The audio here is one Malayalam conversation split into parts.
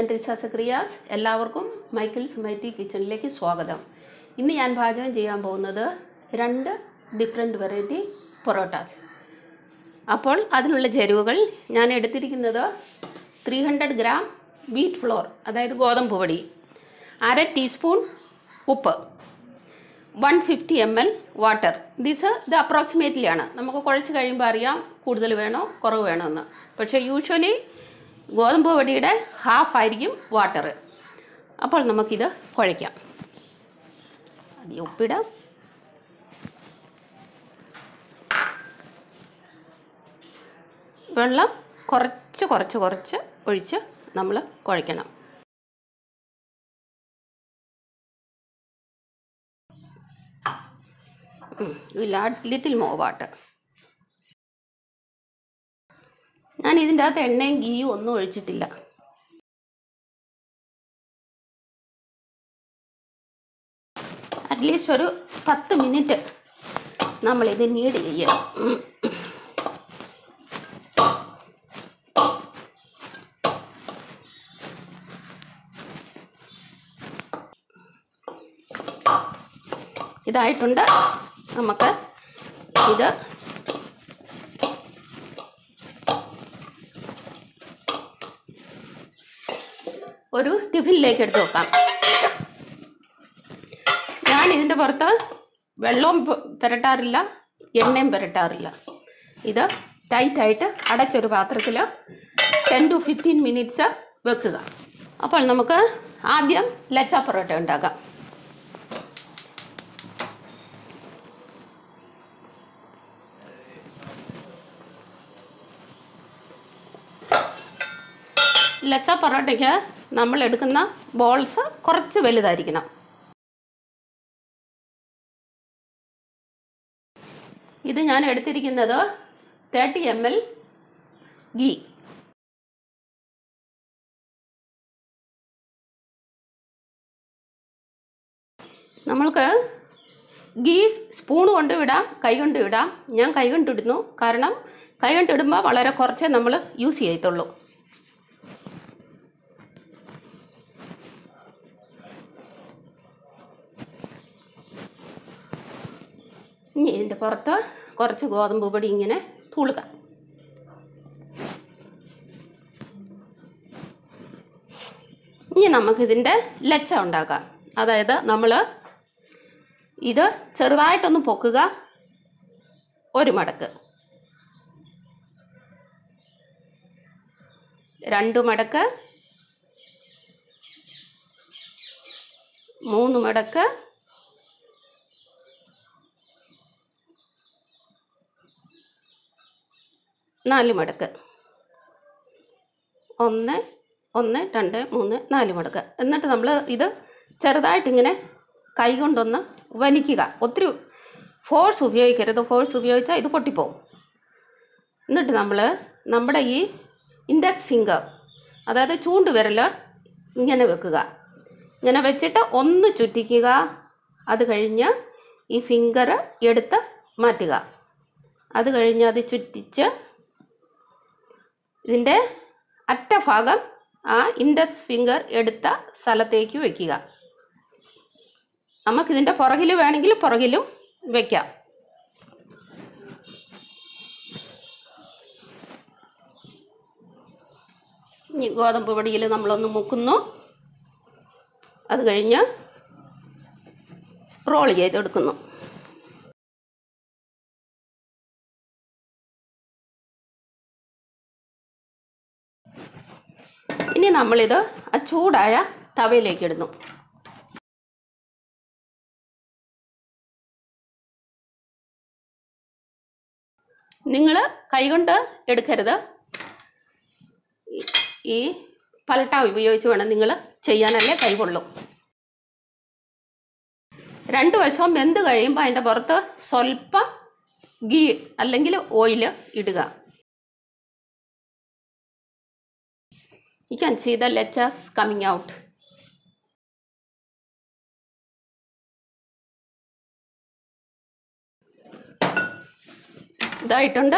ഞാൻ റിസ സക്രിയാസ് എല്ലാവർക്കും മൈക്കിൾസ് മൈറ്റി കിച്ചണിലേക്ക് സ്വാഗതം ഇന്ന് ഞാൻ പാചകം ചെയ്യാൻ പോകുന്നത് രണ്ട് ഡിഫറെൻറ്റ് വെറൈറ്റി പൊറോട്ടാസ് അപ്പോൾ അതിനുള്ള ചേരുവകൾ ഞാൻ എടുത്തിരിക്കുന്നത് three hundred gram wheat flour അതായത് ഗോതമ്പ് പൊടി അര ടീസ്പൂൺ ഉപ്പ് one fifty M L water this ഇത് അപ്രോക്സിമേറ്റ്ലി ആണ് നമുക്ക് കുഴച്ച് കഴിയുമ്പോൾ അറിയാം കൂടുതൽ വേണോ കുറവ് വേണോ എന്ന് പക്ഷേ യൂഷ്വലി ഗോതമ്പ് പൊടിയുടെ ഹാഫ് ആയിരിക്കും വാട്ടർ അപ്പോൾ നമുക്കിത് കുഴയ്ക്കാം അത് ഉപ്പിടാം വെള്ളം കുറച്ച് കുറച്ച് കുറച്ച് ഒഴിച്ച് നമ്മൾ കുഴയ്ക്കണം will add little more water ഞാൻ ഇതിൻ്റെ അകത്ത് എണ്ണയും ഗീയും ഒന്നും ഒഴിച്ചിട്ടില്ല അറ്റ്ലീസ്റ്റ് ഒരു പത്ത് മിനിറ്റ് നമ്മളിത് നീഡ് ചെയ്യണം ഇതായിട്ടുണ്ട് നമുക്ക് ഇത് ഒരു ടിഫിനിലേക്ക് എടുത്ത് വെക്കാം ഞാൻ ഇതിൻ്റെ പുറത്ത് വെള്ളവും പ- പുരട്ടാറില്ല എണ്ണയും പുരട്ടാറില്ല ഇത് ടൈറ്റായിട്ട് അടച്ചൊരു പാത്രത്തിൽ ടെൻ ടു ഫിഫ്റ്റീൻ മിനിറ്റ്സ് വെക്കുക അപ്പോൾ നമുക്ക് ആദ്യം ലച്ച പൊറോട്ട ഉണ്ടാക്കാം ലച്ച പൊറോട്ടയ്ക്ക് നമ്മൾ എടുക്കുന്ന ബോൾസ് കുറച്ച് വലുതായിരിക്കണം ഇത് ഞാൻ എടുത്തിരിക്കുന്നത് തേർട്ടി എം എൽ ഗീ നമ്മൾക്ക് ഗീ സ്പൂൺ കൊണ്ട് ഇടാം കൈ കൊണ്ട് ഇടാം ഞാൻ കൈ കൊണ്ട് ഇടുന്നു കാരണം കൈ കൊണ്ട് ഇടുമ്പോൾ വളരെ കുറച്ചേ നമ്മൾ യൂസ് ചെയ്യത്തുള്ളൂ ഇനി ഇതിൻ്റെ പുറത്ത് കുറച്ച് ഗോതമ്പ് പൊടി ഇങ്ങനെ തൂളുക ഇനി നമുക്കിതിൻ്റെ ലച്ച ഉണ്ടാക്കാം അതായത് നമ്മൾ ഇത് ചെറുതായിട്ടൊന്ന് പൊക്കുക ഒരു മടക്ക് രണ്ട് മടക്ക് മൂന്ന് മടക്ക് നാല് മടക്ക് ഒന്ന് ഒന്ന് രണ്ട് മൂന്ന് നാല് മടക്ക് എന്നിട്ട് നമ്മൾ ഇത് ചെറുതായിട്ടിങ്ങനെ കൈ കൊണ്ടൊന്ന് വലിക്കുക ഒത്തിരി ഫോഴ്സ് ഉപയോഗിക്കരുത് ഫോഴ്സ് ഉപയോഗിച്ചാൽ ഇത് പൊട്ടിപ്പോവും എന്നിട്ട് നമ്മൾ നമ്മുടെ ഈ ഇൻഡെക്സ് ഫിംഗർ അതായത് ചൂണ്ടുവിരൽ ഇങ്ങനെ വെക്കുക ഇങ്ങനെ വെച്ചിട്ട് ഒന്ന് ചുറ്റിക്കുക അത് കഴിഞ്ഞ് ഈ ഫിംഗർ എടുത്ത് മാറ്റുക അത് കഴിഞ്ഞ് അത് ചുറ്റിച്ച് ഇതിൻ്റെ അറ്റഭാഗം ആ ഇൻഡസ് ഫിംഗർ എടുത്ത സ്ഥലത്തേക്ക് വയ്ക്കുക നമുക്കിതിൻ്റെ പുറകിൽ വേണമെങ്കിൽ പുറകിലും വയ്ക്കാം ഇനി ഗോതമ്പ് പൊടിയിൽ നമ്മളൊന്ന് മുക്കുന്നു അത് കഴിഞ്ഞ് റോൾ ചെയ്തെടുക്കുന്നു ഇനി നമ്മളിത് ആ ചൂടായ തവയിലേക്ക് ഇടുന്നു നിങ്ങൾ കൈകൊണ്ട് എടുക്കരുത് ഈ- ഈ പലട്ട ഉപയോഗിച്ച് വേണം നിങ്ങൾ ചെയ്യാനല്ലേ കൈ കൊള്ളും രണ്ട് വശവും വെന്ത് കഴിയുമ്പോൾ അതിൻ്റെ പുറത്ത് സ്വല്പം ഗീ അല്ലെങ്കിൽ ഓയിൽ ഇടുക You can see the lectures coming out. ഇതായിട്ടുണ്ട്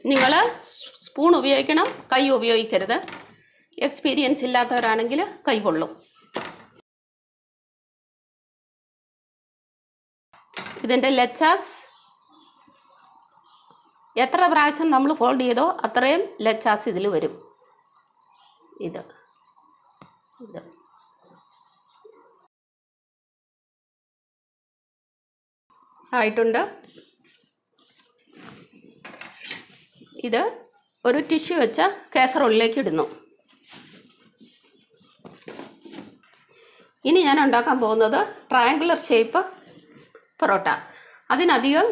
നിങ്ങൾ സ്പൂൺ ഉപയോഗിക്കണം കൈ ഉപയോഗിക്കരുത് എക്സ്പീരിയൻസ് ഇല്ലാത്തവരാണെങ്കിൽ കൈ പൊള്ളും ഇതിൻ്റെ ലച്ചാസ് എത്ര പ്രാവശ്യം നമ്മൾ ഫോൾഡ് ചെയ്തോ അത്രയും ലച്ചാസ് ഇതിൽ വരും ഇത് ഇത് ആയിട്ടുണ്ട് ഇത് ഒരു ടിഷ്യൂ വെച്ച കേസറോളിലേക്ക് ഇടുന്നു ഇനി ഞാൻ ഉണ്ടാക്കാൻ പോകുന്നത് ട്രയാങ്കുലർ ഷേപ്പ് പൊറോട്ട അതിനധികം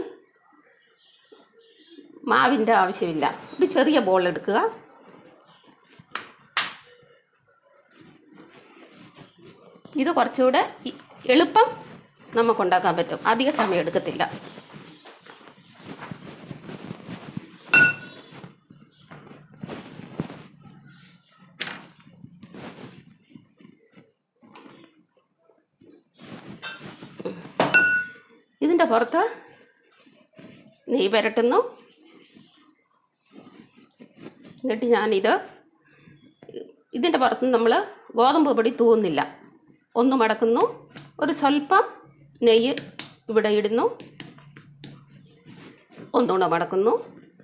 മാവിൻ്റെ ആവശ്യമില്ല ഒരു ചെറിയ ബോൾ എടുക്കുക ഇത് കുറച്ചുകൂടെ ഇ- എളുപ്പം നമുക്കുണ്ടാക്കാൻ പറ്റും അധിക സമയം എടുക്കത്തില്ല ഇതിൻ്റെ പുറത്ത് നെയ്യ് പുരട്ടുന്നു എന്നിട്ട് ഞാനിത് ഇതിൻ്റെ പുറത്ത് നമ്മൾ ഗോതമ്പ് പൊടി തൂവുന്നില്ല ഒന്ന് മടക്കുന്നു ഒരു സ്വല്പം നെയ്യ് ഇവിടെ ഇടുന്നു ഒന്നുകൂടെ മടക്കുന്നു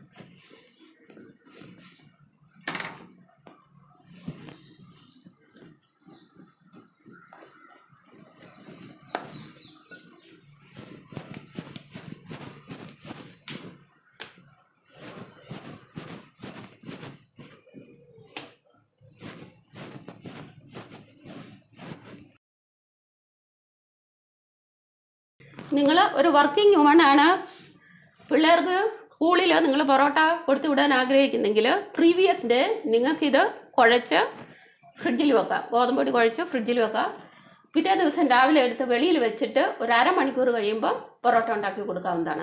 നിങ്ങൾ ഒരു വർക്കിംഗ് വുമൺ ആണ് പിള്ളേർക്ക് സ്കൂളിൽ നിങ്ങൾ പൊറോട്ട കൊടുത്തു വിടാൻ ആഗ്രഹിക്കുന്നെങ്കിൽ പ്രീവിയസ് ഡേ നിങ്ങൾക്കിത് കുഴച്ച് ഫ്രിഡ്ജിൽ വെക്കാം ഗോതമ്പൊടി കുഴച്ച് ഫ്രിഡ്ജിൽ വെക്കാം പിറ്റേ ദിവസം രാവിലെ എടുത്ത് വെളിയിൽ വെച്ചിട്ട് ഒരു അരമണിക്കൂർ കഴിയുമ്പോൾ പൊറോട്ട ഉണ്ടാക്കി കൊടുക്കാവുന്നതാണ്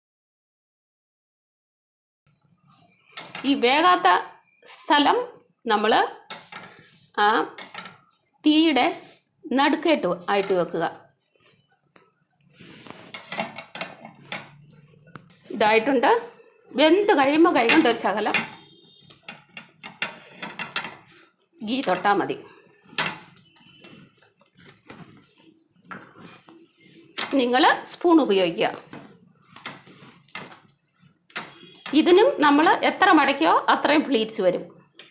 ഈ വേകാത്ത സ്ഥലം നമ്മൾ ആ തീയുടെ നടുക്കേട്ട് ആയിട്ട് വെക്കുക ഇതായിട്ടുണ്ട് വെന്ത് കഴിയുമ്പോൾ കൈകൊണ്ട് ഒരു ശകലം ഗീ തൊട്ടാൽ മതി നിങ്ങൾ സ്പൂൺ ഉപയോഗിക്കുക ഇതിനും നമ്മൾ എത്ര മടക്കിയോ അത്രയും പ്ലീറ്റ്സ് വരും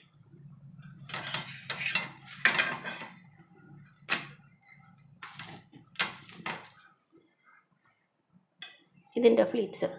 ഇതിൻ്റെ ഫ്ലീറ്റ്സ്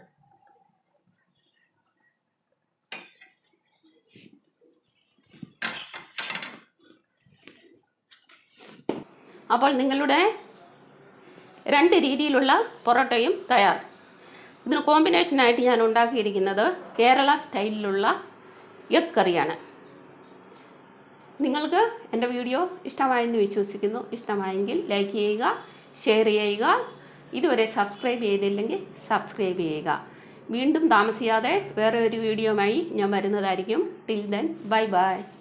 അപ്പോൾ നിങ്ങളുടെ രണ്ട് രീതിയിലുള്ള പൊറോട്ടയും തയ്യാർ ഇതിന് കോമ്പിനേഷനായിട്ട് ഞാൻ ഉണ്ടാക്കിയിരിക്കുന്നത് കേരള സ്റ്റൈലിലുള്ള എഗ് കറിയാണ് നിങ്ങൾക്ക് എൻ്റെ വീഡിയോ ഇഷ്ടമായെന്ന് വിശ്വസിക്കുന്നു ഇഷ്ടമായെങ്കിൽ ലൈക്ക് ചെയ്യുക ഷെയർ ചെയ്യുക ഇതുവരെ സബ്സ്ക്രൈബ് ചെയ്തില്ലെങ്കിൽ സബ്സ്ക്രൈബ് ചെയ്യുക വീണ്ടും താമസിയാതെ വേറെ ഒരു വീഡിയോയുമായി ഞാൻ വരുന്നതായിരിക്കും ടിൽ ദെൻ ബൈ ബൈ